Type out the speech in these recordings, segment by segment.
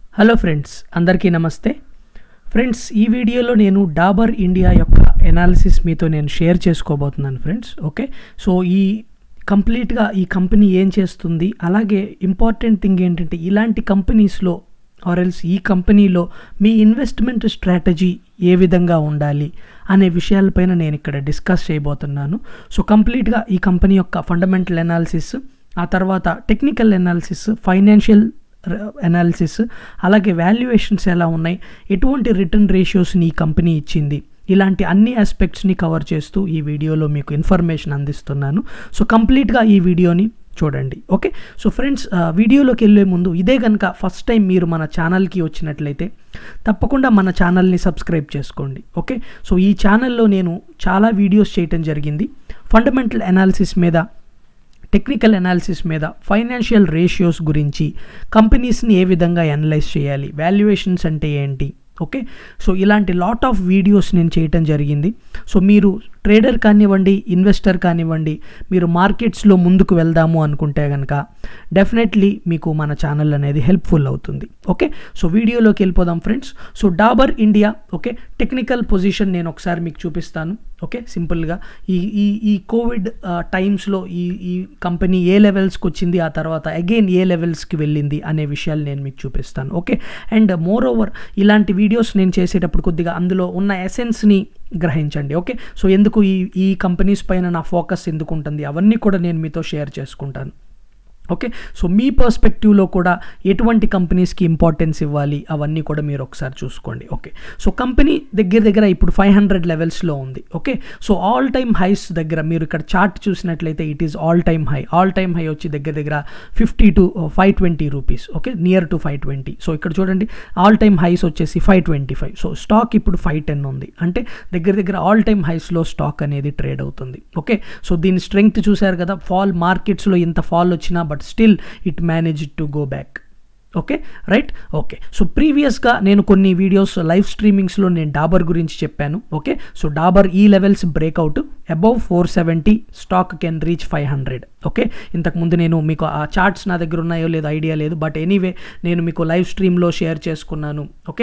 hello friends అందరికీ నమస్తే friends ఈ వీడియోలో నేను డాబర్ ఇండియా యొక్క ఎనాలిసిస్ మీతో నేను షేర్ చేసుకోబోతున్నాను ఫ్రెండ్స్ ఓకే సో ఈ కంప్లీట్గా ఈ కంపెనీ ఏం చేస్తుంది అలాగే ఇంపార్టెంట్ థింగ్ ఏంటంటే ఇలాంటి కంపెనీస్లో ఆర్ఎల్స్ ఈ కంపెనీలో మీ ఇన్వెస్ట్మెంట్ స్ట్రాటజీ ఏ విధంగా ఉండాలి అనే విషయాలపైన నేను ఇక్కడ డిస్కస్ చేయబోతున్నాను సో కంప్లీట్గా ఈ కంపెనీ యొక్క ఫండమెంటల్ ఎనాలిసిస్ ఆ తర్వాత టెక్నికల్ ఎనాలిసిస్ ఫైనాన్షియల్ అనాలిసిస్ అలాగే వాల్యుయేషన్స్ ఎలా ఉన్నాయి ఎటువంటి రిటర్న్ రేషియోస్ని ఈ కంపెనీ ఇచ్చింది ఇలాంటి అన్ని ఆస్పెక్ట్స్ని కవర్ చేస్తూ ఈ వీడియోలో మీకు ఇన్ఫర్మేషన్ అందిస్తున్నాను సో కంప్లీట్గా ఈ వీడియోని చూడండి ఓకే సో ఫ్రెండ్స్ వీడియోలోకి వెళ్ళే ముందు ఇదే కనుక ఫస్ట్ టైం మీరు మన ఛానల్కి వచ్చినట్లయితే తప్పకుండా మన ఛానల్ని సబ్స్క్రైబ్ చేసుకోండి ఓకే సో ఈ ఛానల్లో నేను చాలా వీడియోస్ చేయటం జరిగింది ఫండమెంటల్ అనాలిసిస్ మీద టెక్నికల్ అనాలిసిస్ మీద ఫైనాన్షియల్ రేషియోస్ గురించి కంపెనీస్ని ఏ విధంగా అనలైజ్ చేయాలి వాల్యుయేషన్స్ అంటే ఏంటి ఓకే సో ఇలాంటి లాట్ ఆఫ్ వీడియోస్ నేను చేయటం జరిగింది సో మీరు ట్రేడర్ కానివ్వండి ఇన్వెస్టర్ కానివ్వండి మీరు మార్కెట్స్లో ముందుకు వెళ్దాము అనుకుంటే కనుక డెఫినెట్లీ మీకు మన ఛానల్ అనేది హెల్ప్ఫుల్ అవుతుంది ఓకే సో వీడియోలోకి వెళ్ళిపోదాం friends so Dabur India okay technical position నేను ఒకసారి మీకు చూపిస్తాను ఓకే సింపుల్గా ఈ ఈ ఈ కోవిడ్ టైమ్స్లో ఈ ఈ కంపెనీ ఏ లెవెల్స్కి వచ్చింది ఆ తర్వాత అగైన్ ఏ లెవెల్స్కి వెళ్ళింది అనే విషయాలు నేను మీకు చూపిస్తాను ఓకే అండ్ మోర్ ఓవర్ ఇలాంటి వీడియోస్ నేను చేసేటప్పుడు కొద్దిగా అందులో ఉన్న ఎసెన్స్ని గ్రహించండి ఓకే సో ఎందుకు ఈ ఈ కంపెనీస్ పైన నా ఫోకస్ ఎందుకు ఉంటుంది అవన్నీ కూడా నేను మీతో షేర్ చేసుకుంటాను ఓకే సో మీ పర్స్పెక్టివ్లో కూడా ఎటువంటి కంపెనీస్కి ఇంపార్టెన్స్ ఇవ్వాలి అవన్నీ కూడా మీరు ఒకసారి చూసుకోండి ఓకే సో కంపెనీ దగ్గర దగ్గర ఇప్పుడు ఫైవ్ హండ్రెడ్ లెవెల్స్లో ఉంది okay so all time highs దగ్గర మీరు ఇక్కడ చార్ట్ చూసినట్లయితే it is all time high all time high వచ్చి దగ్గర దగ్గర fifty to five twenty rupees okay near to five twenty so ఇక్కడ చూడండి ఆల్ టైమ్ హైస్ వచ్చేసి five twenty five so stock ఇప్పుడు ఫైవ్ టెన్ ఉంది అంటే దగ్గర దగ్గర ఆల్ టైమ్ హైస్లో స్టాక్ అనేది ట్రేడ్ అవుతుంది ఓకే సో దీని స్ట్రెంగ్త్ చూశారు కదా ఫాల్ మార్కెట్స్లో ఇంత ఫాల్ వచ్చినా but still it manage to go back okay right okay so ప్రీవియస్గా నేను కొన్ని వీడియోస్ లైవ్ స్ట్రీమింగ్స్లో నేను డాబర్ గురించి చెప్పాను ఓకే సో డాబర్ ఈ levels breakout above four seventy stock can reach five hundred okay ఇంతకుముందు నేను మీకు ఆ చార్ట్స్ నా దగ్గర ఉన్నాయో లేదో ఐడియా లేదు బట్ ఎనీవే నేను మీకు లైవ్ స్ట్రీమ్లో షేర్ చేసుకున్నాను ఓకే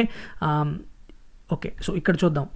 ఓకే సో ఇక్కడ చూద్దాం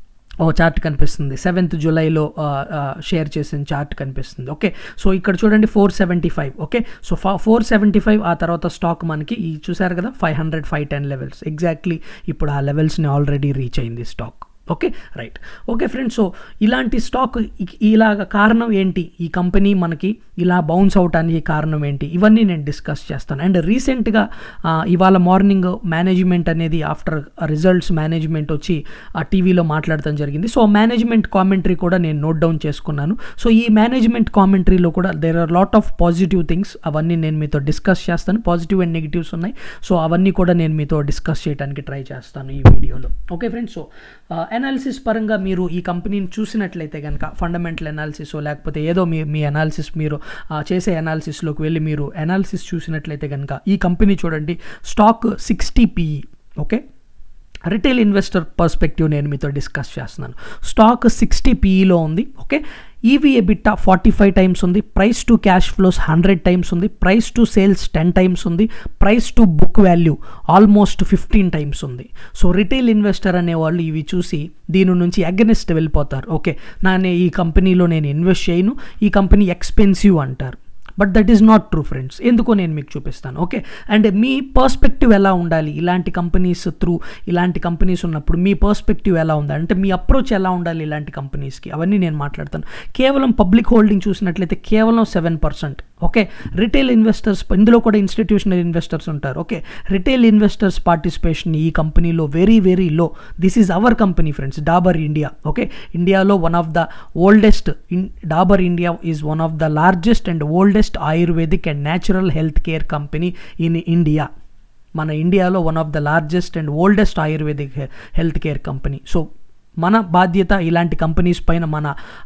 ఓ చార్ట్ కనిపిస్తుంది సెవెంత్ జూలైలో షేర్ చేసిన చార్ట్ కనిపిస్తుంది ఓకే సో ఇక్కడ చూడండి four seventy five okay so four seventy five ఆ తర్వాత స్టాక్ మనకి ఈ చూసారు కదా five hundred five ten levels exactly ఇప్పుడు ఆ లెవెల్స్ని ఆల్రెడీ రీచ్ అయింది stock okay right okay friends so ఇలాంటి స్టాక్ ఇలాగ కారణం ఏంటి ఈ కంపెనీ మనకి ఇలా బౌన్స్ అవటానికి కారణం ఏంటి ఇవన్నీ నేను డిస్కస్ చేస్తాను అండ్ రీసెంట్గా ఇవాళ మార్నింగ్ మేనేజ్మెంట్ అనేది ఆఫ్టర్ రిజల్ట్స్ మేనేజ్మెంట్ వచ్చి ఆ టీవీలో మాట్లాడటం జరిగింది సో మేనేజ్మెంట్ కామెంటరీ కూడా నేను నోట్ డౌన్ చేసుకున్నాను సో ఈ మేనేజ్మెంట్ కామెంటరీలో కూడా there are lot of positive things అవన్నీ నేను మీతో డిస్కస్ చేస్తాను పాజిటివ్ అండ్ నెగిటివ్స్ ఉన్నాయి సో అవన్నీ కూడా నేను మీతో డిస్కస్ చేయడానికి ట్రై చేస్తాను ఈ వీడియోలో ఓకే ఫ్రెండ్స్ సో అనాలిసిస్ పరంగా మీరు ఈ కంపెనీని చూసినట్లయితే కనుక ఫండమెంటల్ అనాలిసిస్ లేకపోతే ఏదో మీ మీ అనాలిసిస్ మీరు చేసే అనాలిసిస్లోకి వెళ్ళి మీరు అనాలిసిస్ చూసినట్లయితే కనుక ఈ కంపెనీ చూడండి stock sixty PE okay retail investor perspective నేను మీతో డిస్కస్ చేస్తున్నాను స్టాక్ సిక్స్టీ పీఈలో ఉంది okay EV EBITDA forty five times ఉంది price to cash flows hundred times ఉంది price to sales ten times ఉంది price to book value almost fifteen times ఉంది so retail investor అనేవాళ్ళు ఇవి చూసి దీని నుంచి అగెనిస్ట్ వెళ్ళిపోతారు ఓకే నా ఈ కంపెనీలో నేను ఇన్వెస్ట్ చేయను ఈ కంపెనీ ఎక్స్పెన్సివ్ అంటారు but that is not true friends ఎందుకో నేను మీకు చూపిస్తాను ఓకే అండ్ మీ పర్స్పెక్టివ్ ఎలా ఉండాలి ఇలాంటి కంపెనీస్ త్రూ ఇలాంటి కంపెనీస్ ఉన్నప్పుడు మీ పర్స్పెక్టివ్ ఎలా ఉండాలి అంటే మీ అప్రోచ్ ఎలా ఉండాలి ఇలాంటి కంపెనీస్కి అవన్నీ నేను మాట్లాడతాను కేవలం పబ్లిక్ హోల్డింగ్ చూసినట్లయితే కేవలం seven percent okay retail investors ఇందులో కూడా ఇన్స్టిట్యూషనల్ ఇన్వెస్టర్స్ ఉంటారు ఓకే రిటైల్ ఇన్వెస్టర్స్ పార్టిసిపేషన్ ఈ కంపెనీలో very very low this is our company friends Dabur India okay ఇండియాలో one of the oldest in Dabur India is one of the largest and oldest ayurvedic and natural health care company in India మన ఇండియాలో one of the largest and oldest ayurvedic health care company so మన బాధ్యత ఇలాంటి companies పైన మన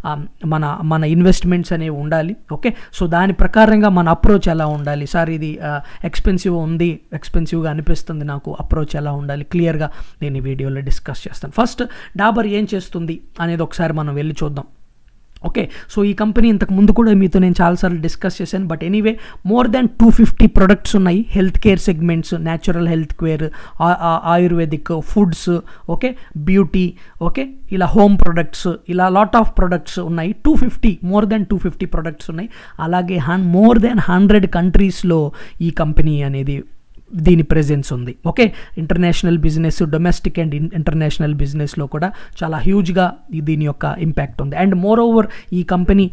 మన మన investments అనేవి ఉండాలి ఓకే సో దాని ప్రకారంగా మన అప్రోచ్ ఎలా ఉండాలి సార్ ఇది ఎక్స్పెన్సివ్ ఉంది ఎక్స్పెన్సివ్గా అనిపిస్తుంది నాకు అప్రోచ్ ఎలా ఉండాలి క్లియర్గా నేను ఈ వీడియోలో డిస్కస్ చేస్తాను ఫస్ట్ డాబర్ ఏం చేస్తుంది అనేది ఒకసారి మనం వెళ్ళి చూద్దాం ఓకే సో ఈ కంపెనీ ఇంతకు ముందు కూడా మీతో నేను చాలాసార్లు డిస్కస్ చేశాను but anyway more than two fifty products ఉన్నాయి health care segments natural health care ayurvedic foods okay beauty okay ఇలా హోమ్ ప్రొడక్ట్స్ ఇలా లాట్ ఆఫ్ ప్రొడక్ట్స్ ఉన్నాయి two fifty more than two fifty products ఉన్నాయి అలాగే హన్ మోర్ దాన్ హండ్రెడ్ కంట్రీస్లో ఈ company అనేది దీని ప్రెజెన్స్ ఉంది okay international business domestic and international బిజినెస్లో కూడా చాలా హ్యూజ్గా దీని యొక్క ఇంపాక్ట్ ఉంది అండ్ మోర్ ఓవర్ ఈ కంపెనీ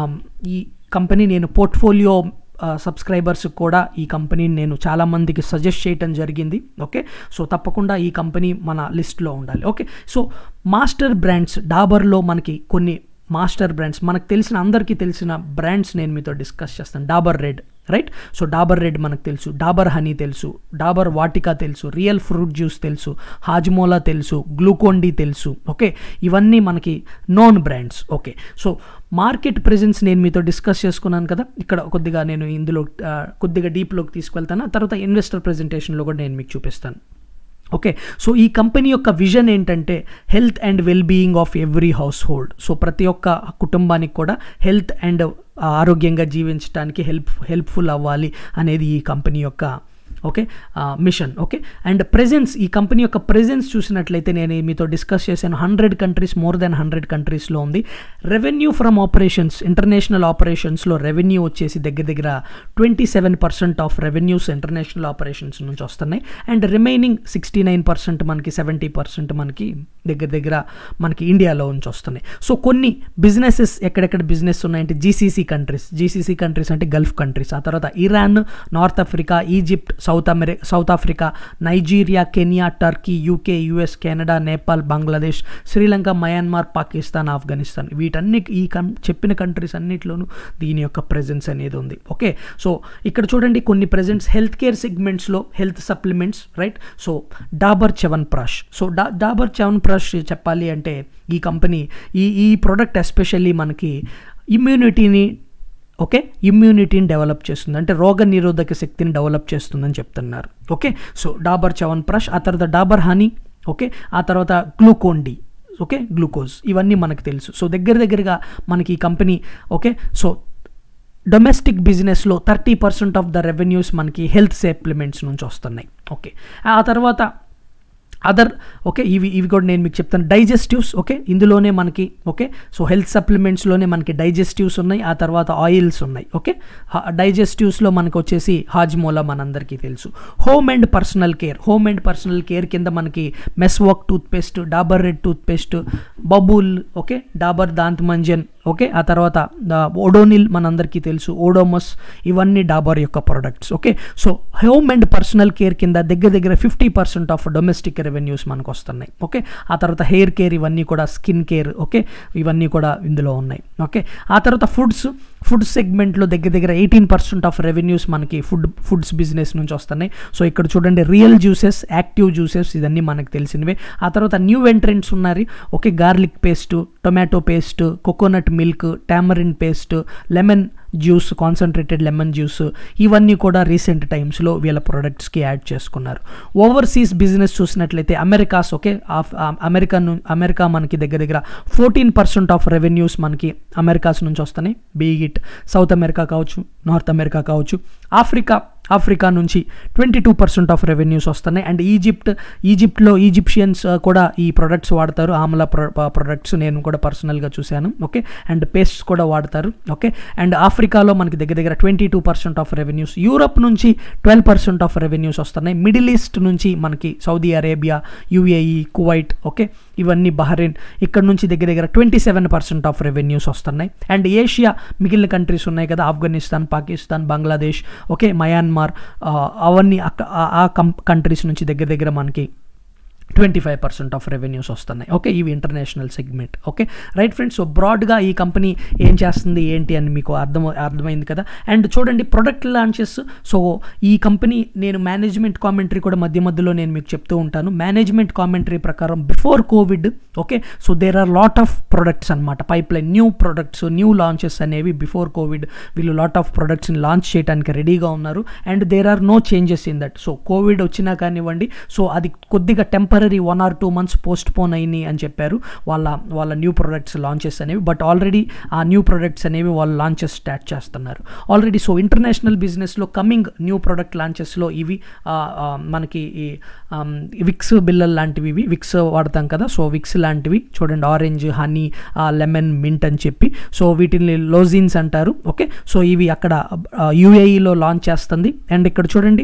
ఈ కంపెనీ నేను పోర్ట్ఫోలియో సబ్స్క్రైబర్స్ కూడా ఈ కంపెనీని నేను చాలామందికి సజెస్ట్ చేయటం జరిగింది ఓకే సో తప్పకుండా ఈ కంపెనీ మన లిస్ట్లో ఉండాలి ఓకే సో మాస్టర్ బ్రాండ్స్ డాబర్లో మనకి కొన్ని మాస్టర్ బ్రాండ్స్ మనకు తెలిసిన అందరికీ తెలిసిన బ్రాండ్స్ నేను మీతో డిస్కస్ చేస్తాను Dabur Red right so Dabur Red మనకు తెలుసు డాబర్ హనీ తెలుసు డాబర్ వాటికా తెలుసు రియల్ ఫ్రూట్ జ్యూస్ తెలుసు హాజ్మోలా తెలుసు గ్లూకోండి తెలుసు ఓకే ఇవన్నీ మనకి known brands okay so market presence నేను మీతో డిస్కస్ చేసుకున్నాను కదా ఇక్కడ కొద్దిగా నేను ఇందులో కొద్దిగా డీప్లోకి తీసుకెళ్తాను తర్వాత ఇన్వెస్టర్ ప్రజెంటేషన్లో కూడా నేను మీకు చూపిస్తాను ఓకే సో ఈ కంపెనీ యొక్క విజన్ ఏంటంటే health and well being of every household so ప్రతి ఒక్క కుటుంబానికి కూడా హెల్త్ అండ్ ఆరోగ్యంగా జీవించడానికి హెల్ప్ హెల్ప్ఫుల్ అవ్వాలి అనేది ఈ కంపెనీ యొక్క okay mission okay and presence ఈ కంపెనీ యొక్క ప్రెజెన్స్ చూసినట్లయితే నేను మీతో డిస్కస్ చేశాను hundred countries more than hundred కంట్రీస్లో ఉంది రెవెన్యూ ఫ్రమ్ ఆపరేషన్స్ ఇంటర్నేషనల్ ఆపరేషన్స్లో రెవెన్యూ వచ్చేసి దగ్గర దగ్గర twenty seven percent of revenues international operations నుంచి వస్తున్నాయి and remaining sixty nine percent మనకి సెవెంటీ పర్సెంట్ మనకి దగ్గర దగ్గర మనకి ఇండియాలో నుంచి వస్తున్నాయి సో కొన్ని బిజినెసెస్ ఎక్కడెక్కడ బిజినెస్ ఉన్నాయంటే జీసీసీ కంట్రీస్ జీసీసీ కంట్రీస్ అంటే గల్ఫ్ కంట్రీస్ ఆ తర్వాత Iran North Africa Egypt South అమెరి South Africa Nigeria Kenya Turkey UK US Canada Nepal Bangladesh Sri Lanka Myanmar Pakistan Afghanistan వీటన్ని ఈ కన్ చెప్పిన కంట్రీస్ అన్నిట్లోనూ దీని యొక్క ప్రెజెన్స్ అనేది ఉంది ఓకే సో ఇక్కడ చూడండి కొన్ని ప్రెజెంట్స్ హెల్త్ కేర్ సెగ్మెంట్స్లో health supplements right so Dabur Chyawanprash so డా డాబర్ చవన్ ప్రాష్ చెప్పాలి అంటే ఈ కంపెనీ ఈ ఈ ప్రోడక్ట్ ఎస్పెషల్లీ మనకి ఇమ్యూనిటీని ఓకే ఇమ్యూనిటీని డెవలప్ చేస్తుంది అంటే రోగ నిరోధక శక్తిని డెవలప్ చేస్తుందని చెప్తున్నారు okay so Dabur Chyawanprash ఆ తర్వాత డాబర్ హనీ ఓకే ఆ తర్వాత గ్లూకోన్ డి ఓకే గ్లూకోజ్ ఇవన్నీ మనకు తెలుసు సో దగ్గర దగ్గరగా మనకి ఈ కంపెనీ ఓకే సో డొమెస్టిక్ బిజినెస్లో thirty percent of the revenues మనకి హెల్త్ సప్లిమెంట్స్ నుంచి వస్తున్నాయి ఓకే ఆ తర్వాత అదర్ ఓకే ఇవి ఇవి కూడా నేను మీకు చెప్తాను డైజెస్టివ్స్ ఓకే ఇందులోనే మనకి ఓకే సో హెల్త్ సప్లిమెంట్స్లోనే మనకి డైజెస్టివ్స్ ఉన్నాయి ఆ తర్వాత ఆయిల్స్ ఉన్నాయి ఓకే డైజెస్టివ్స్లో మనకు వచ్చేసి హాజ్మోలా మనందరికీ తెలుసు home and personal care home and personal care కింద మనకి Meswak toothpaste Dabur Red toothpaste Babool okay Dabur Dant Manjan okay ఆ తర్వాత ఓడోనిల్ మనందరికీ తెలుసు ఓడోమస్ ఇవన్నీ డాబర్ యొక్క products okay so home and personal care కింద దగ్గర దగ్గర fifty percent of domestic revenues మనకు వస్తున్నాయి ఓకే ఆ తర్వాత హెయిర్ కేర్ ఇవన్నీ కూడా స్కిన్ కేర్ ఓకే ఇవన్నీ కూడా ఇందులో ఉన్నాయి ఓకే ఆ తర్వాత ఫుడ్స్ ఫుడ్ సెగ్మెంట్లో దగ్గర దగ్గర ఎయిటీన్ పర్సెంట్ ఆఫ్ రెవెన్యూస్ మనకి ఫుడ్ ఫుడ్స్ బిజినెస్ నుంచి వస్తున్నాయి సో ఇక్కడ చూడండి రియల్ జ్యూసెస్ యాక్టివ్ జ్యూసెస్ ఇవన్నీ మనకు తెలిసినవే ఆ తర్వాత న్యూ ఎంట్రెంట్స్ ఉన్నారు okay garlic paste tomato paste coconut milk tamarind paste lemon juice concentrated lemon juice ఇవన్నీ కూడా రీసెంట్ టైమ్స్లో వీళ్ళ ప్రొడక్ట్స్కి యాడ్ చేసుకున్నారు ఓవర్సీస్ బిజినెస్ చూసినట్లయితే అమెరికాస్ ఓకే అమెరికా అమెరికా మనకి దగ్గర దగ్గర ఫోర్టీన్ పర్సెంట్ ఆఫ్ రెవెన్యూస్ మనకి అమెరికాస్ నుంచి వస్తున్నాయి బీగిట్ సౌత్ అమెరికా కావచ్చు నార్త్ అమెరికా కావచ్చు ఆఫ్రికా ఆఫ్రికా నుంచి twenty two percent of revenues వస్తున్నాయి అండ్ ఈజిప్ట్ ఈజిప్ట్లో ఈజిప్షియన్స్ కూడా ఈ ప్రొడక్ట్స్ వాడతారు ఆమ్ల ప్రొడక్ట్స్ నేను కూడా పర్సనల్గా చూశాను ఓకే అండ్ పేస్ట్స్ కూడా వాడతారు ఓకే అండ్ ఆఫ్రికాలో మనకి దగ్గర దగ్గర twenty two percent of revenues Europe నుంచి ట్వెల్వ్ పర్సెంట్ ఆఫ్ రెవెన్యూస్ వస్తున్నాయి మిడిల్ ఈస్ట్ నుంచి మనకి Saudi Arabia UAE Kuwait okay ఇవన్నీ బహ్రెయిన్ ఇక్కడ నుంచి దగ్గర దగ్గర twenty seven percent of revenues వస్తున్నాయి అండ్ ఏషియా మిగిలిన కంట్రీస్ ఉన్నాయి కదా ఆఫ్ఘనిస్తాన్ పాకిస్తాన్ బంగ్లాదేశ్ ఓకే మయాన్మార్ అవన్నీ ఆ కంట్రీస్ నుంచి దగ్గర దగ్గర మనకి twenty five percent of revenues వస్తున్నాయి ఓకే ఇవి international segment okay right friends so బ్రాడ్గా ఈ కంపెనీ ఏం చేస్తుంది ఏంటి అని మీకు అర్థం అర్థమైంది కదా అండ్ చూడండి ప్రొడక్ట్ లాంచెస్ సో ఈ కంపెనీ నేను మేనేజ్మెంట్ కామెంటరీ కూడా మధ్య మధ్యలో నేను మీకు చెప్తూ ఉంటాను మేనేజ్మెంట్ కామెంటరీ ప్రకారం before Covid okay so there are lot of products అనమాట pipeline new products new launches అనేవి బిఫోర్ కోవిడ్ వీళ్ళు లాట్ ఆఫ్ ప్రొడక్ట్స్ని లాంచ్ చేయడానికి రెడీగా ఉన్నారు and there are no changes in that so Covid వచ్చినా కానివ్వండి సో అది కొద్దిగా టెంపర్ temporary one or two months post phone అయినాయి అని చెప్పారు వాళ్ళ వాళ్ళ న్యూ ప్రొడక్ట్స్ లాంచెస్ అనేవి బట్ ఆల్రెడీ ఆ న్యూ ప్రొడక్ట్స్ అనేవి వాళ్ళు లాంచెస్ స్టార్ట్ చేస్తున్నారు ఆల్రెడీ సో ఇంటర్నేషనల్ బిజినెస్లో కమింగ్ న్యూ ప్రొడక్ట్ లాంచెస్లో ఇవి ఆ, ఆ, మనకి ఈ ఆమ్, విక్స్ బిల్లల్ లాంటివి ఇవి విక్స్ వాడతాం కదా సో విక్స్ లాంటివి చూడండి ఆరెంజ్ హనీ లెమన్ మింట్ అని చెప్పి సో వీటిని లోజిన్స్ అంటారు ఓకే సో ఇవి అక్కడ యూఏఈలో లాంచ్ చేస్తుంది అండ్ ఇక్కడ చూడండి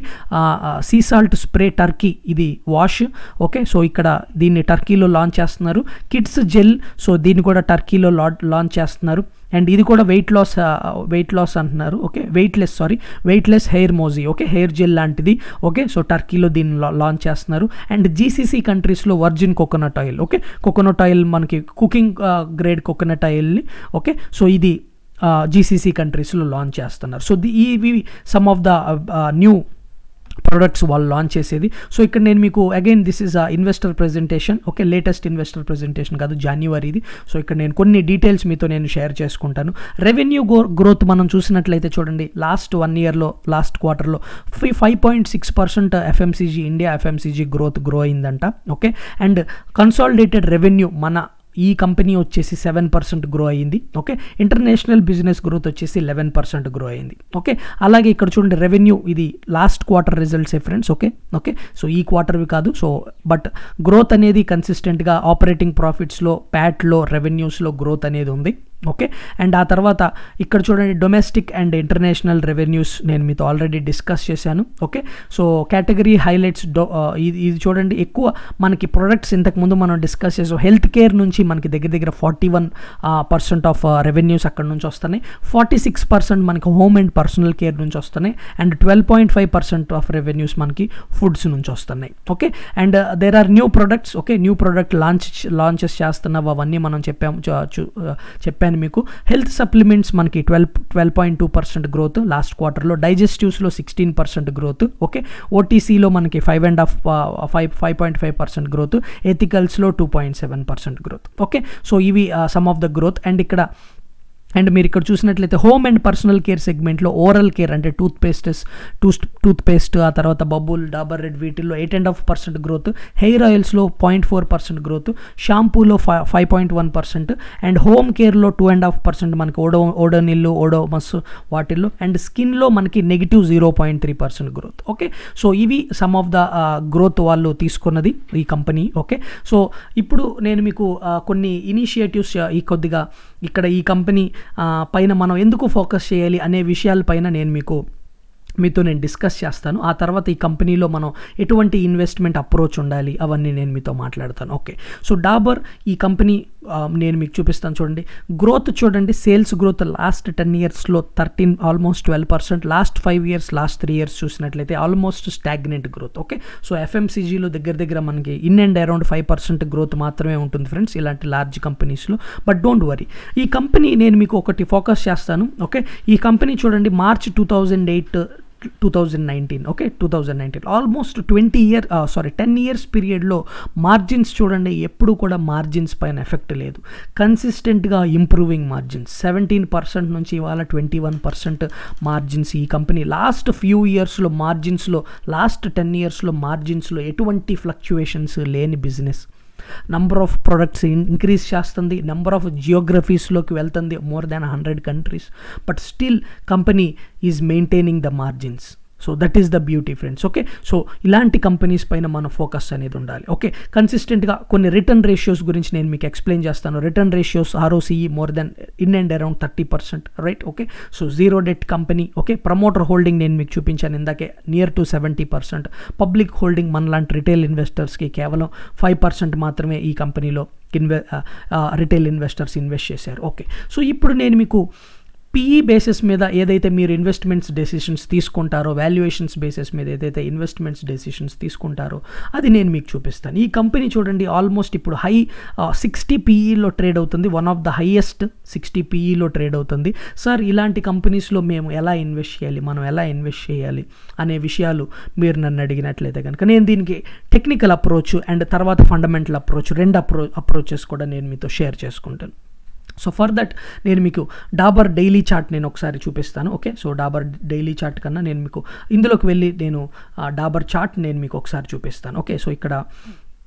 సీ సాల్ట్ స్ప్రే టర్కీ ఇది వాష్ ఓకే సో ఇక్కడ దీన్ని టర్కీలో లాంచ్ చేస్తున్నారు కిడ్స్ జెల్ సో దీన్ని కూడా టర్కీలో లాంచ్ చేస్తున్నారు అండ్ ఇది కూడా వెయిట్ లాస్ వెయిట్ లాస్ అంటున్నారు okay weight less sorry weight less hair మోజీ ఓకే హెయిర్ జెల్ లాంటిది ఓకే సో టర్కీలో దీన్ని లాంచ్ చేస్తున్నారు అండ్ జీసీసీ కంట్రీస్లో virgin coconut oil okay coconut oil మనకి కుకింగ్ గ్రేడ్ కోకోనట్ ఆయిల్ని ఓకే సో ఇది జీసీసీ కంట్రీస్లో లాంచ్ చేస్తున్నారు సో ది ఇవి some of the new products వాళ్ళు లాంచ్ చేసేది సో ఇక్కడ నేను మీకు again this is a investor presentation okay latest investor presentation కాదు జనవరిది సో ఇక్కడ నేను కొన్ని డీటెయిల్స్ మీతో నేను షేర్ చేసుకుంటాను రెవెన్యూ గ్రోత్ మనం చూసినట్లయితే చూడండి లాస్ట్ వన్ ఇయర్లో లాస్ట్ క్వార్టర్లో five point six percent FMCG India FMCG growth grow అయిందంట ఓకే అండ్ కన్సాలిడేటెడ్ రెవెన్యూ మన ఈ కంపెనీ వచ్చేసి సెవెన్ పర్సెంట్ గ్రో అయ్యింది ఓకే ఇంటర్నేషనల్ బిజినెస్ గ్రోత్ వచ్చేసి లెవెన్ పర్సెంట్ గ్రో అయింది ఓకే అలాగే ఇక్కడ చూడండి రెవెన్యూ ఇది లాస్ట్ క్వార్టర్ రిజల్ట్సే ఫ్రెండ్స్ ఓకే ఓకే సో ఈ క్వార్టర్వి కాదు సో బట్ గ్రోత్ అనేది కన్సిస్టెంట్గా ఆపరేటింగ్ ప్రాఫిట్స్లో ప్యాట్లో రెవెన్యూస్లో గ్రోత్ అనేది ఉంది ఓకే అండ్ ఆ తర్వాత ఇక్కడ చూడండి డొమెస్టిక్ అండ్ ఇంటర్నేషనల్ రెవెన్యూస్ నేను మీతో ఆల్రెడీ డిస్కస్ చేశాను ఓకే సో కేటగిరీ హైలైట్స్ డో ఇది ఇది చూడండి ఎక్కువ మనకి ప్రొడక్ట్స్ ఇంతకుముందు మనం డిస్కస్ చేసాం హెల్త్ కేర్ నుంచి మనకి దగ్గర దగ్గర forty one percent of revenues అక్కడ నుంచి వస్తున్నాయి ఫార్టీ సిక్స్ పర్సెంట్ మనకి హోమ్ అండ్ పర్సనల్ కేర్ నుంచి వస్తున్నాయి and twelve point five percent of revenues మనకి ఫుడ్స్ నుంచి వస్తున్నాయి okay and there are new products okay new product launch launches చేస్తున్నవి అవన్నీ మనం చెప్పాము చెప్పాను మీకు హెల్త్ సప్లిమెంట్స్ మనకి twelve twelve point two percent growth last క్వార్టర్లో డైజెస్టివ్స్లో సిక్స్టీన్ పర్సెంట్ గ్రోత్ ఓకే ఓటీసీలో మనకి five and half five five point five percent growth ఎథికల్స్లో two point seven percent growth okay so ఇవి some of the growth and ఇక్కడ and మీరు ఇక్కడ చూసినట్లయితే హోమ్ అండ్ పర్సనల్ కేర్ సెగ్మెంట్లో ఓరల్ కేర్ అంటే toothpastes tooth toothpaste ఆ తర్వాత బబుల్ డాబర్ రెడ్ వీటిల్లో eight and half percent growth hair ఆయిల్స్లో పాయింట్ ఫోర్ పర్సెంట్ గ్రోత్ షాంపూలో five five point one percent and home కేర్లో టూ అండ్ హాఫ్ పర్సెంట్ మనకి ఓడో ఓడోనిల్లు ఓడోమస్ వాటిల్లో అండ్ స్కిన్లో మనకి negative zero point three percent growth okay so ఇవి సమ్ ఆఫ్ ద గ్రోత్ వాళ్ళు తీసుకున్నది ఈ కంపెనీ ఓకే సో ఇప్పుడు నేను మీకు కొన్ని ఇనిషియేటివ్స్ ఈ కొద్దిగా ఇక్కడ ఈ కంపెనీ పైన మనం ఎందుకు ఫోకస్ చేయాలి అనే విషయాలపైన నేను మీకు మీతో నేను డిస్కస్ చేస్తాను ఆ తర్వాత ఈ కంపెనీలో మనం ఎటువంటి ఇన్వెస్ట్మెంట్ అప్రోచ్ ఉండాలి అవన్నీ నేను మీతో మాట్లాడతాను ఓకే సో డాబర్ ఈ కంపెనీ నేను మీకు చూపిస్తాను చూడండి గ్రోత్ చూడండి సేల్స్ గ్రోత్ లాస్ట్ టెన్ ఇయర్స్లో thirteen almost twelve percent last five years last three years చూసినట్లయితే almost stagnant growth okay so ఎఫ్ఎంసీజీలో దగ్గర దగ్గర మనకి in and around five percent growth మాత్రమే ఉంటుంది ఫ్రెండ్స్ ఇలాంటి లార్జ్ కంపెనీస్లో బట్ డోంట్ వరీ ఈ కంపెనీ నేను మీకు ఒకటి ఫోకస్ చేస్తాను ఓకే ఈ కంపెనీ చూడండి March two thousand eight two thousand nineteen okay two thousand nineteen almost twenty year sorry ten years పీరియడ్లో మార్జిన్స్ చూడండి ఎప్పుడు కూడా మార్జిన్స్ పైన ఎఫెక్ట్ లేదు కన్సిస్టెంట్గా ఇంప్రూవింగ్ మార్జిన్స్ సెవెంటీన్ పర్సెంట్ నుంచి ఇవాళ ట్వంటీ వన్ పర్సెంట్ మార్జిన్స్ ఈ కంపెనీ లాస్ట్ ఫ్యూ ఇయర్స్లో మార్జిన్స్లో లాస్ట్ టెన్ ఇయర్స్లో మార్జిన్స్లో ఎటువంటి ఫ్లక్చువేషన్స్ లేని business number of products increase చేస్తుంది నెంబర్ ఆఫ్ జియోగ్రఫీస్లోకి వెళ్తుంది more than hundred countries but still company is maintaining the margins so that is the beauty friends okay so ఇలాంటి కంపెనీస్ పైన మన ఫోకస్ అనేది ఉండాలి ఓకే కన్సిస్టెంట్గా కొన్ని రిటర్న్ రేషియోస్ గురించి నేను మీకు ఎక్స్ప్లెయిన్ చేస్తాను return ratios ROCE more than in and around thirty percent right okay so zero debt company okay promoter holding నేను మీకు చూపించాను ఇందాకే near to seventy percent public holding మనలాంటి రిటైల్ ఇన్వెస్టర్స్కి కేవలం ఫైవ్ పర్సెంట్ మాత్రమే ఈ కంపెనీలో ఇన్వె రిటైల్ ఇన్వెస్టర్స్ ఇన్వెస్ట్ చేశారు ఓకే సో ఇప్పుడు నేను మీకు పీఈ బేసిస్ మీద ఏదైతే మీరు ఇన్వెస్ట్మెంట్స్ డెసిషన్స్ తీసుకుంటారో వాల్యుయేషన్స్ బేసిస్ మీద ఏదైతే ఇన్వెస్ట్మెంట్స్ డెసిషన్స్ తీసుకుంటారో అది నేను మీకు చూపిస్తాను ఈ కంపెనీ చూడండి ఆల్మోస్ట్ ఇప్పుడు హై సిక్స్టీ పీఈలో ట్రేడ్ అవుతుంది one of the highest sixty పీఈలో ట్రేడ్ అవుతుంది సార్ ఇలాంటి కంపెనీస్లో మేము ఎలా ఇన్వెస్ట్ చేయాలి మనం ఎలా ఇన్వెస్ట్ చేయాలి అనే విషయాలు మీరు నన్ను అడిగినట్లయితే కనుక నేను దీనికి టెక్నికల్ అప్రోచ్ అండ్ తర్వాత ఫండమెంటల్ అప్రోచ్ రెండు అప్రో అప్రోచెస్ కూడా నేను మీతో షేర్ చేసుకుంటాను సో ఫర్ దట్ నేను మీకు డాబర్ డైలీ చార్ట్ నేను ఒకసారి చూపిస్తాను okay so Dabur daily chart కన్నా నేను మీకు ఇందులోకి వెళ్ళి నేను డాబర్ చార్ట్ నేను మీకు ఒకసారి చూపిస్తాను ఓకే సో ఇక్కడ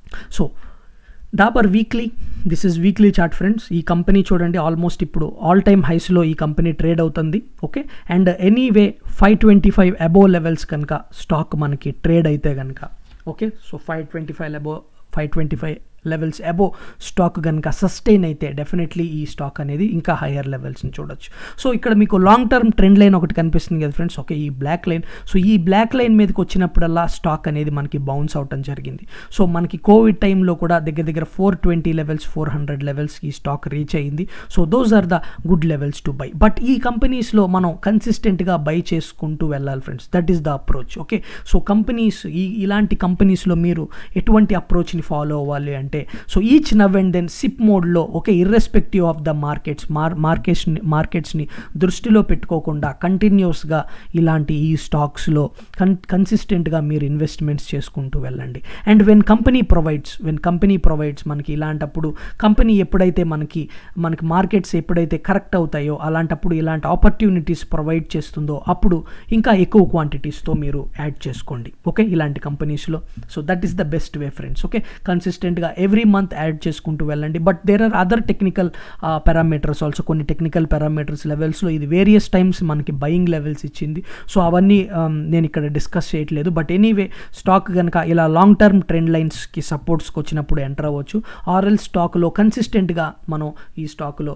so Dabur weekly this is weekly chart friends ఈ కంపెనీ చూడండి ఆల్మోస్ట్ ఇప్పుడు ఆల్ టైమ్ హైస్లో ఈ కంపెనీ ట్రేడ్ అవుతుంది okay and anyway five twenty five above levels కనుక స్టాక్ మనకి ట్రేడ్ అయితే కనుక okay so five twenty five above five twenty five levels above stock కనుక సస్టైన్ అయితే డెఫినెట్లీ ఈ స్టాక్ అనేది ఇంకా హయ్యర్ లెవెల్స్ని చూడొచ్చు సో ఇక్కడ మీకు లాంగ్ టర్మ్ ట్రెండ్ లైన్ ఒకటి కనిపిస్తుంది కదా ఫ్రెండ్స్ ఓకే ఈ బ్లాక్ లైన్ సో ఈ బ్లాక్ లైన్ మీదకి వచ్చినప్పుడల్లా స్టాక్ అనేది మనకి బౌన్స్ అవటం జరిగింది సో మనకి కోవిడ్ టైంలో కూడా దగ్గర దగ్గర four twenty levels four hundred levels ఈ స్టాక్ రీచ్ అయ్యింది so those are the good levels to buy but ఈ కంపెనీస్లో మనం కన్సిస్టెంట్గా బై చేసుకుంటూ వెళ్ళాలి friends that is the approach okay so companies ఈ ఇలాంటి కంపెనీస్లో మీరు ఎటువంటి అప్రోచ్ని ఫాలో అవ్వాలి అంటే so each now and then SIP మోడ్లో okay irrespective of the markets మార్ మార్కెట్స్ని మార్కెట్స్ని దృష్టిలో పెట్టుకోకుండా కంటిన్యూస్గా ఇలాంటి ఈ స్టాక్స్లో కన్ కన్సిస్టెంట్గా మీరు ఇన్వెస్ట్మెంట్స్ చేసుకుంటూ వెళ్ళండి and when company provides when company provides మనకి ఇలాంటప్పుడు కంపెనీ ఎప్పుడైతే మనకి మనకి మార్కెట్స్ ఎప్పుడైతే కరెక్ట్ అవుతాయో అలాంటప్పుడు ఇలాంటి ఆపర్చునిటీస్ ప్రొవైడ్ చేస్తుందో అప్పుడు ఇంకా ఎక్కువ క్వాంటిటీస్తో మీరు యాడ్ చేసుకోండి ఓకే ఇలాంటి కంపెనీస్లో so that is the best way friends okay కన్సిస్టెంట్గా ఎవ్రీ మంత్ యాడ్ చేసుకుంటూ వెళ్ళండి but there are other technical parameters also కొన్ని టెక్నికల్ పారామీటర్స్ లెవెల్స్లో ఇది వేరియస్ టైమ్స్ మనకి బయింగ్ లెవెల్స్ ఇచ్చింది సో అవన్నీ నేను ఇక్కడ డిస్కస్ చేయట్లేదు బట్ ఎనీవే స్టాక్ కనుక ఇలా లాంగ్ టర్మ్ ట్రెండ్ లైన్స్కి సపోర్ట్స్కి వచ్చినప్పుడు ఎంటర్ అవ్వచ్చు ఆర్ఎల్ స్టాక్లో కన్సిస్టెంట్గా మనం ఈ స్టాక్లో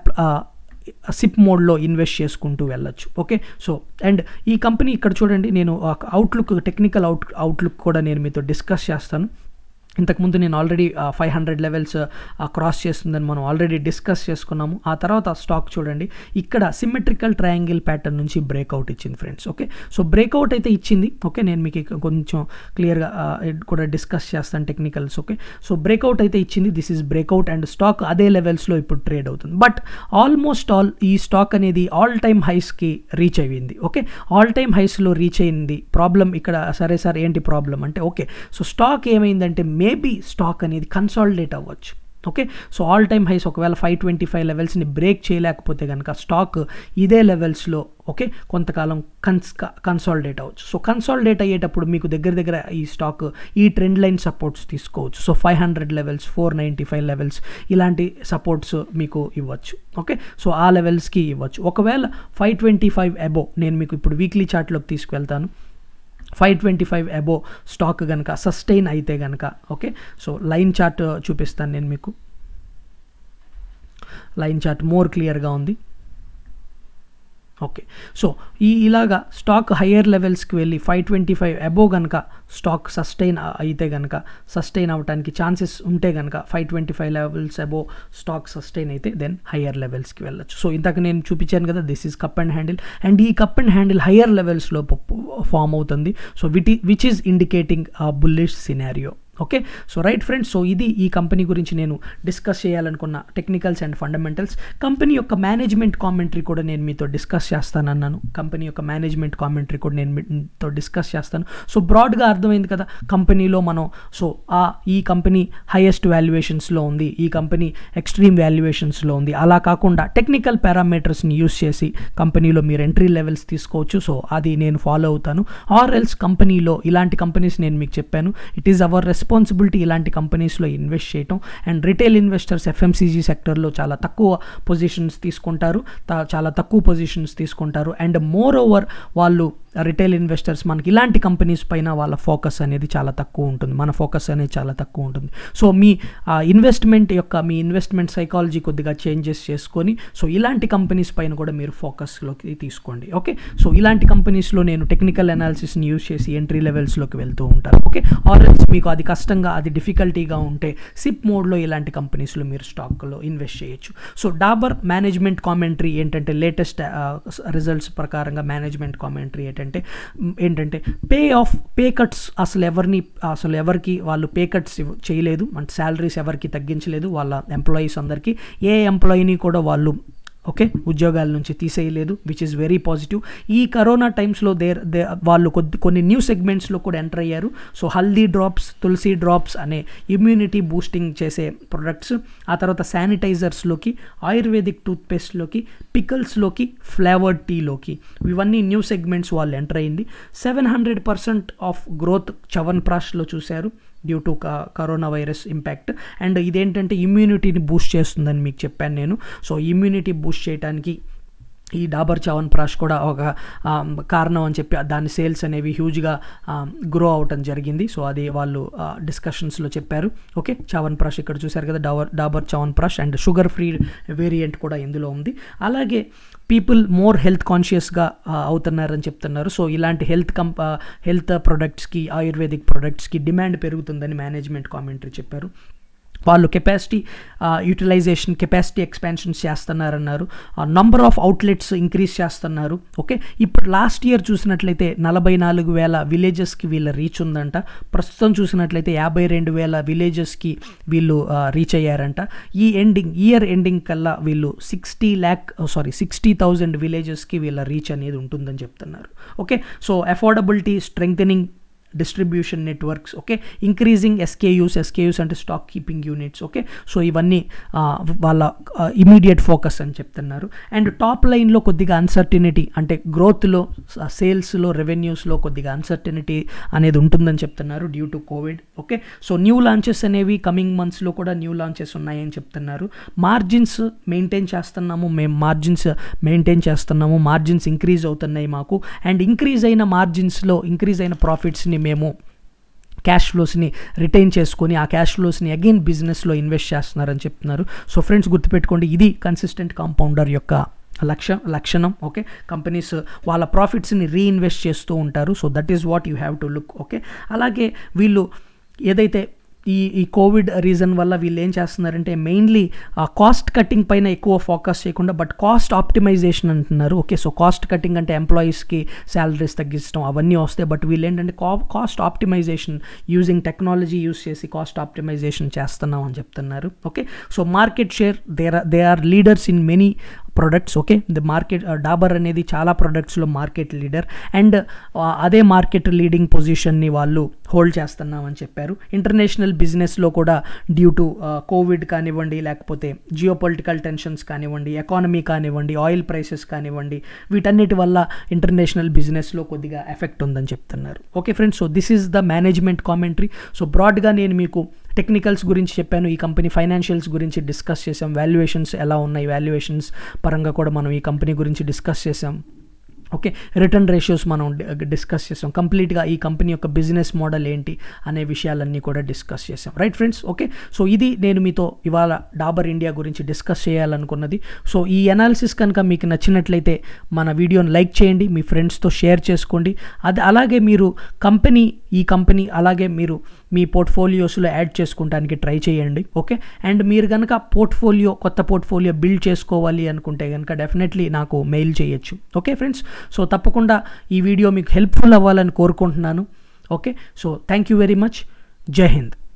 సిప్ మోడ్లో ఇన్వెస్ట్ చేసుకుంటూ వెళ్ళొచ్చు ఓకే సో అండ్ ఈ కంపెనీ ఇక్కడ చూడండి నేను అవుట్లుక్ టెక్నికల్ అవుట్ అవుట్లుక్ కూడా నేను మీతో డిస్కస్ చేస్తాను ఇంతకుముందు నేను already five hundred levels cross చేస్తుందని మనం ఆల్రెడీ డిస్కస్ చేసుకున్నాము ఆ తర్వాత స్టాక్ చూడండి ఇక్కడ సిమెట్రికల్ ట్రయాంగిల్ ప్యాటర్న్ నుంచి బ్రేక్అవుట్ ఇచ్చింది ఫ్రెండ్స్ ఓకే సో బ్రేక్అవుట్ అయితే ఇచ్చింది ఓకే నేను మీకు కొంచెం క్లియర్గా కూడా డిస్కస్ చేస్తాను టెక్నికల్స్ ఓకే సో బ్రేక్అవుట్ అయితే ఇచ్చింది this is breakout and stock అదే లెవెల్స్లో ఇప్పుడు ట్రేడ్ అవుతుంది బట్ ఆల్మోస్ట్ ఆల్ ఈ స్టాక్ అనేది ఆల్ టైమ్ హైస్కి రీచ్ అయ్యింది ఓకే ఆల్ టైమ్ హైస్లో రీచ్ అయింది ప్రాబ్లం ఇక్కడ సరే సార్ ఏంటి ప్రాబ్లం అంటే ఓకే సో స్టాక్ ఏమైందంటే మేబీ స్టాక్ అనేది కన్సాలిడేట్ అవ్వచ్చు okay so all time highs ఒకవేళ ఫైవ్ ట్వంటీ ఫైవ్ లెవెల్స్ని బ్రేక్ చేయలేకపోతే కనుక స్టాక్ ఇదే లెవెల్స్లో ఓకే కొంతకాలం కన్స్ కన్సాలిడేట్ అవ్వచ్చు సో కన్సాలిడేట్ అయ్యేటప్పుడు మీకు దగ్గర దగ్గర ఈ స్టాక్ ఈ ట్రెండ్ లైన్ సపోర్ట్స్ తీసుకోవచ్చు so five hundred levels four ninety five levels ఇలాంటి సపోర్ట్స్ మీకు ఇవ్వచ్చు ఓకే సో ఆ లెవెల్స్కి ఇవ్వచ్చు ఒకవేళ ఫైవ్ ట్వంటీ ఫైవ్ అబో నేను మీకు ఇప్పుడు వీక్లీ చార్ట్లోకి తీసుకువెళ్తాను five twenty five above stock కనుక సస్టైన్ అయితే కనుక ఓకే సో లైన్ చార్ట్ చూపిస్తాను నేను మీకు లైన్ చార్ట్ మోర్ క్లియర్గా ఉంది ఓకే సో ఈ ఇలాగా స్టాక్ హయ్యర్ లెవెల్స్కి వెళ్ళి ఫైవ్ ట్వంటీ ఫైవ్ అబో కనుక స్టాక్ సస్టైన్ అయితే కనుక సస్టైన్ అవ్వడానికి ఛాన్సెస్ ఉంటే కనుక five twenty five levels above stock sustain అయితే దెన్ హయ్యర్ లెవెల్స్కి వెళ్ళచ్చు సో ఇంతకు నేను చూపించాను కదా this is cup and handle and ఈ కప్ అండ్ హ్యాండిల్ హయ్యర్ లెవెల్స్లో ఫామ్ అవుతుంది so with which is indicating bullish scenario okay so right friends so ఇది ఈ కంపెనీ గురించి నేను డిస్కస్ చేయాలనుకున్న టెక్నికల్స్ అండ్ ఫండమెంటల్స్ కంపెనీ యొక్క మేనేజ్మెంట్ కామెంటరీ కూడా నేను మీతో డిస్కస్ చేస్తానన్నాను కంపెనీ యొక్క మేనేజ్మెంట్ కామెంటరీ కూడా నేను మీతో డిస్కస్ చేస్తాను సో బ్రాడ్గా అర్థమైంది కదా కంపెనీలో మనం సో ఆ ఈ కంపెనీ హైయెస్ట్ వాల్యుయేషన్స్లో ఉంది ఈ కంపెనీ ఎక్స్ట్రీమ్ వాల్యుయేషన్స్లో ఉంది అలా కాకుండా టెక్నికల్ పారామీటర్స్ని యూస్ చేసి కంపెనీలో మీరు ఎంట్రీ లెవెల్స్ తీసుకోవచ్చు సో అది నేను ఫాలో అవుతాను ఆర్ ఎల్స్ కంపెనీలో ఇలాంటి కంపెనీస్ నేను మీకు చెప్పాను ఇట్ ఈస్ అవర్ రెస్ రెస్పాన్సిబిలిటీ ఇలాంటి కంపెనీస్లో ఇన్వెస్ట్ చేయటం అండ్ రిటైల్ ఇన్వెస్టర్స్ ఎఫ్ఎంసీజీ సెక్టర్లో చాలా తక్కువ పొజిషన్స్ తీసుకుంటారు చాలా తక్కువ పొజిషన్స్ తీసుకుంటారు అండ్ మోర్ ఓవర్ వాళ్ళు రిటైల్ ఇన్వెస్టర్స్ మనకి ఇలాంటి కంపెనీస్ పైన వాళ్ళ ఫోకస్ అనేది చాలా తక్కువ ఉంటుంది మన ఫోకస్ అనేది చాలా తక్కువ ఉంటుంది సో మీ ఇన్వెస్ట్మెంట్ యొక్క మీ ఇన్వెస్ట్మెంట్ సైకాలజీ కొద్దిగా చేంజెస్ చేసుకొని సో ఇలాంటి కంపెనీస్ పైన కూడా మీరు ఫోకస్లోకి తీసుకోండి ఓకే సో ఇలాంటి కంపెనీస్లో నేను టెక్నికల్ అనాలిసిస్ని యూస్ చేసి ఎంట్రీ లెవెల్స్లోకి వెళ్తూ ఉంటాను ఓకే ఆర్ఎల్స్ మీకు అది కష్టంగా అది డిఫికల్టీగా ఉంటే సిప్ మోడ్లో ఇలాంటి కంపెనీస్లో మీరు స్టాక్లో ఇన్వెస్ట్ చేయొచ్చు సో డాబర్ మేనేజ్మెంట్ కామెంటరీ ఏంటంటే లేటెస్ట్ రిజల్ట్స్ ప్రకారంగా మేనేజ్మెంట్ కామెంటరీ ఏంటంటే ఏంటంటే పే ఆఫ్ పే కట్స్ అసలు ఎవరిని అసలు ఎవరికి వాళ్ళు పే కట్స్ చేయలేదు అంటే శాలరీస్ ఎవరికి తగ్గించలేదు వాళ్ళ ఎంప్లాయీస్ అందరికీ ఏ ఎంప్లాయీని కూడా వాళ్ళు ఓకే ఉద్యోగాల నుంచి తీసేయలేదు విచ్ ఇస్ వెరీ పాజిటివ్ ఈ కరోనా టైమ్స్లో దేర్ దే వాళ్ళు కొద్ది కొన్ని న్యూ సెగ్మెంట్స్లో కూడా ఎంటర్ అయ్యారు so Haldi drops Tulsi drops అనే ఇమ్యూనిటీ బూస్టింగ్ చేసే ప్రొడక్ట్స్ ఆ తర్వాత శానిటైజర్స్లోకి ఆయుర్వేదిక్ టూత్పేస్ట్లోకి పికల్స్లోకి ఫ్లేవర్డ్ టీలోకి ఇవన్నీ న్యూ సెగ్మెంట్స్ వాళ్ళు ఎంటర్ అయింది seven hundred percent of growth చవన్ ప్రాష్లో చూశారు due to corona virus impact and ఇదేంటంటే ఇమ్యూనిటీని బూస్ట్ చేస్తుందని మీకు చెప్పాను నేను సో ఇమ్యూనిటీ బూస్ట్ చేయడానికి ఈ డాబర్ చవన్ ప్రాష్ కూడా ఒక ఆ, కారణం అని చెప్పి దాని సేల్స్ అనేవి హ్యూజ్గా గ్రో అవటం జరిగింది సో అది వాళ్ళు డిస్కషన్స్లో చెప్పారు ఓకే చవన్ ప్రాష్ ఇక్కడ చూశారు కదా Dabur Dabur Chyawanprash and sugar free variant కూడా ఇందులో ఉంది అలాగే పీపుల్ మోర్ హెల్త్ కాన్షియస్గా అవుతున్నారని చెప్తున్నారు సో ఇలాంటి హెల్త్ కంప హెల్త్ ప్రొడక్ట్స్కి ఆయుర్వేదిక్ ప్రొడక్ట్స్కి డిమాండ్ పెరుగుతుందని మేనేజ్మెంట్ కామెంటరీ చెప్పారు వాళ్ళు కెపాసిటీ యూటిలైజేషన్ కెపాసిటీ ఎక్స్పాన్షన్స్ చేస్తున్నారన్నారు నంబర్ ఆఫ్ అవుట్లెట్స్ ఇంక్రీజ్ చేస్తున్నారు ఓకే ఇప్పుడు లాస్ట్ ఇయర్ చూసినట్లయితే నలభై నాలుగు వేల విలేజెస్కి వీళ్ళ రీచ్ ఉందంట ప్రస్తుతం చూసినట్లయితే యాభై రెండు వేల విలేజెస్కి వీళ్ళు రీచ్ అయ్యారంట ఈ ఎండింగ్ ఇయర్ ఎండింగ్ కల్లా వీళ్ళు sixty lakh sorry sixty thousand విలేజెస్కి వీళ్ళ రీచ్ అనేది ఉంటుందని చెప్తున్నారు okay so affordability strengthening distribution networks okay increasing SKUs SKUs అంటే stock keeping units okay so ఇవన్నీ ఆ, వాళ్ళ ఇమీడియట్ ఫోకస్ అని చెప్తున్నారు అండ్ టాప్ లైన్లో కొద్దిగా అన్సర్టినిటీ అంటే గ్రోత్లో సేల్స్లో రెవెన్యూస్లో కొద్దిగా అన్సర్టినిటీ అనేది ఉంటుందని చెప్తున్నారు due to Covid okay so new launches అనేవి కమింగ్ మంత్స్లో కూడా న్యూ లాంచెస్ ఉన్నాయని చెప్తున్నారు మార్జిన్స్ మెయింటైన్ చేస్తున్నాము మేము మార్జిన్స్ మెయింటైన్ చేస్తున్నాము మార్జిన్స్ ఇంక్రీజ్ అవుతున్నాయి మాకు అండ్ ఇంక్రీజ్ అయిన మార్జిన్స్లో ఇంక్రీజ్ అయిన ప్రాఫిట్స్ని మేము క్యాష్ ఫ్లోస్ని రిటైన్ చేసుకొని ఆ క్యాష్ ఫ్లోస్ని అగైన్ బిజినెస్లో ఇన్వెస్ట్ చేస్తున్నారని చెప్తున్నారు సో ఫ్రెండ్స్ గుర్తుపెట్టుకోండి ఇది కన్సిస్టెంట్ కాంపౌండర్ యొక్క లక్ష్య లక్షణం ఓకే కంపెనీస్ వాళ్ళ ప్రాఫిట్స్ని రీఇన్వెస్ట్ చేస్తూ ఉంటారు so that is what you have to look okay అలాగే వీళ్ళు ఏదైతే ఈ ఈ కోవిడ్ రీజన్ వల్ల వీళ్ళు ఏం చేస్తున్నారంటే మెయిన్లీ కాస్ట్ కటింగ్ పైన ఎక్కువ ఫోకస్ చేయకుండా బట్ కాస్ట్ ఆప్టిమైజేషన్ అంటున్నారు ఓకే సో కాస్ట్ కటింగ్ అంటే ఎంప్లాయీస్కి శాలరీస్ తగ్గించడం అవన్నీ వస్తాయి బట్ వీళ్ళు ఏంటంటే కా cost optimization using technology use చేసి కాస్ట్ ఆప్టిమైజేషన్ చేస్తున్నాం అని చెప్తున్నారు okay so market share they are they are leaders in many products okay the market Dabur అనేది చాలా ప్రొడక్ట్స్లో మార్కెట్ లీడర్ అండ్ అదే మార్కెట్ లీడింగ్ పొజిషన్ని వాళ్ళు హోల్డ్ చేస్తున్నామని చెప్పారు ఇంటర్నేషనల్ బిజినెస్లో కూడా డ్యూ టు కోవిడ్ కానివ్వండి లేకపోతే జియో పొలిటికల్ టెన్షన్స్ కానివ్వండి ఎకానమీ కానివ్వండి ఆయిల్ ప్రైసెస్ కానివ్వండి వీటన్నిటి వల్ల ఇంటర్నేషనల్ బిజినెస్లో కొద్దిగా ఎఫెక్ట్ ఉందని చెప్తున్నారు okay friends so this is the management commentary so బ్రాడ్గా నేను మీకు టెక్నికల్స్ గురించి చెప్పాను ఈ కంపెనీ ఫైనాన్షియల్స్ గురించి డిస్కస్ చేసాం వాల్యుయేషన్స్ ఎలా ఉన్నాయి వాల్యుయేషన్స్ పరంగా కూడా మనం ఈ కంపెనీ గురించి డిస్కస్ చేసాం ఓకే రిటర్న్ రేషియోస్ మనం డి- డిస్కస్ చేసాం కంప్లీట్గా ఈ కంపెనీ యొక్క బిజినెస్ మోడల్ ఏంటి అనే విషయాలన్నీ కూడా డిస్కస్ చేసాం రైట్ ఫ్రెండ్స్ ఓకే సో ఇది నేను మీతో ఇవాళ డాబర్ ఇండియా గురించి డిస్కస్ చేయాలనుకున్నది సో ఈ అనాలిసిస్ కనుక మీకు నచ్చినట్లయితే మన వీడియోని లైక్ చేయండి మీ ఫ్రెండ్స్తో షేర్ చేసుకోండి అది అలాగే మీరు కంపెనీ ఈ కంపెనీ అలాగే మీరు మీ పోర్ట్ఫోలియోస్లో యాడ్ చేసుకుంటానికి ట్రై చేయండి ఓకే అండ్ మీరు కనుక పోర్ట్ఫోలియో కొత్త పోర్ట్ఫోలియో బిల్డ్ చేసుకోవాలి అనుకుంటే కనుక డెఫినెట్లీ నాకు మెయిల్ చేయొచ్చు ఓకే ఫ్రెండ్స్ సో తప్పకుండా ఈ వీడియో మీకు హెల్ప్ఫుల్ అవ్వాలని కోరుకుంటున్నాను okay so thank you very much Jai Hind